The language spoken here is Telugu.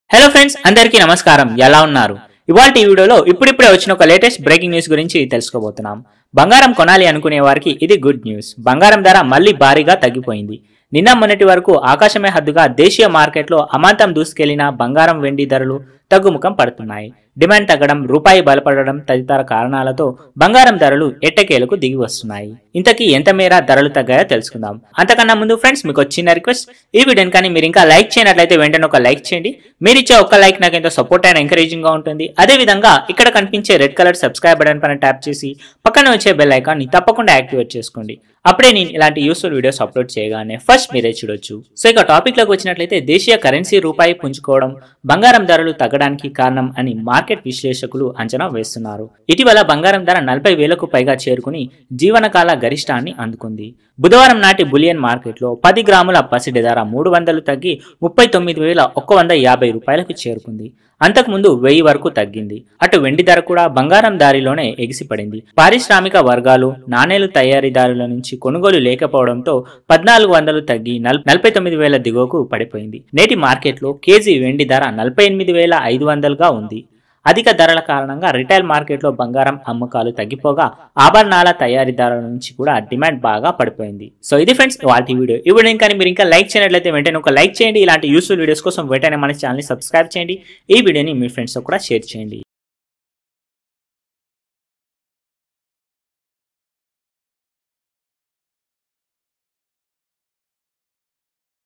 హలో ఫ్రెండ్స్ అందరికీ నమస్కారం ఎలా ఉన్నారు ఇవాళ ఈ వీడియోలో ఇప్పుడిప్పుడే వచ్చిన ఒక లేటెస్ట్ బ్రేకింగ్ న్యూస్ గురించి తెలుసుకోబోతున్నాం బంగారం కొనాలి అనుకునే వారికి ఇది గుడ్ న్యూస్ బంగారం ధర మళ్ళీ భారీగా తగ్గిపోయింది నిన్న మొన్నటి వరకు ఆకాశమే హద్దుగా దేశీయ మార్కెట్లో అమాంతం దూసుకెళ్లిన బంగారం వెండి ధరలు తగ్గుముఖం పడుతున్నాయి డిమాండ్ తగ్గడం రూపాయి బలపడడం తదితర కారణాలతో బంగారం ధరలు ఎట్టకేలకు దిగి వస్తున్నాయి ఇంతకీ ఎంత మేర ధరలు తగ్గాయో తెలుసుకుందాం అంతకన్నా ముందు ఫ్రెండ్స్ మీకు ఒక చిన్న రిక్వెస్ట్ ఈ వీడియోని కానీ మీరు ఇంకా లైక్ చేయనట్లయితే వెంటనే ఒక లైక్ చేయండి మీరు ఇచ్చే ఒక్క లైక్ నాకు ఎంతో సపోర్ట్ అయిన ఎంకరేజింగ్ గా ఉంటుంది అదే విధంగా ఇక్కడ కనిపించే రెడ్ కలర్ సబ్స్క్రైబ్ బటన్ పైన ట్యాప్ చేసి పక్కన వచ్చే బెల్ ఐకాన్ ని తప్పకుండా యాక్టివేట్ చేసుకోండి అప్పుడే నేను ఇలాంటి యూస్ఫుల్ వీడియోస్ అప్లోడ్ చేయగానే ఫస్ట్ మీరే చూడొచ్చు సో ఇక టాపిక్ లోకి వచ్చినట్లయితే దేశీయ కరెన్సీ రూపాయి పుంజుకోవడం బంగారం ధరలు తగ్గడానికి కారణం అని మార్కెట్ విశ్లేషకులు అంచనా వేస్తున్నారు ఇటీవల బంగారం ధర నలభై వేలకు పైగా చేరుకుని జీవనకాల గరిష్టాన్ని అందుకుంది బుధవారం నాటి బులియన్ మార్కెట్లో పది గ్రాముల పసిడి ధర మూడు వందలు తగ్గి ముప్పై తొమ్మిది వేల ఒక్క వంద యాభై రూపాయలకు చేరుకుంది అంతకుముందు వెయ్యి వరకు తగ్గింది అటు వెండి ధర కూడా బంగారం దారిలోనే ఎగిసిపడింది పారిశ్రామిక వర్గాలు నాణేలు తయారీదారుల నుంచి కొనుగోలు లేకపోవడంతో పద్నాలుగు వందలు తగ్గి నల్- నలభై తొమ్మిది వేల దిగువకు పడిపోయింది నేటి మార్కెట్లో కేజీ వెండి ధర నలభై ఎనిమిది వేల ఐదు వందలుగా ఉంది అధిక ధరల కారణంగా రిటైల్ మార్కెట్లో బంగారం అమ్మకాలు తగ్గిపోగా ఆభరణాల తయారీదారుల నుంచి కూడా డిమాండ్ బాగా పడిపోయింది సో ఇది ఫ్రెండ్స్ వాటి వీడియో ఈ వీడియో ఇంకా మీరు ఇంకా లైక్ చేయనట్లయితే వెంటనే ఒక లైక్ చేయండి ఇలాంటి యూస్ఫుల్ వీడియోస్ కోసం వెంటనే మన ఛానల్ని సబ్స్క్రైబ్ చేయండి ఈ వీడియోని మీ ఫ్రెండ్స్ కూడా షేర్ చేయండి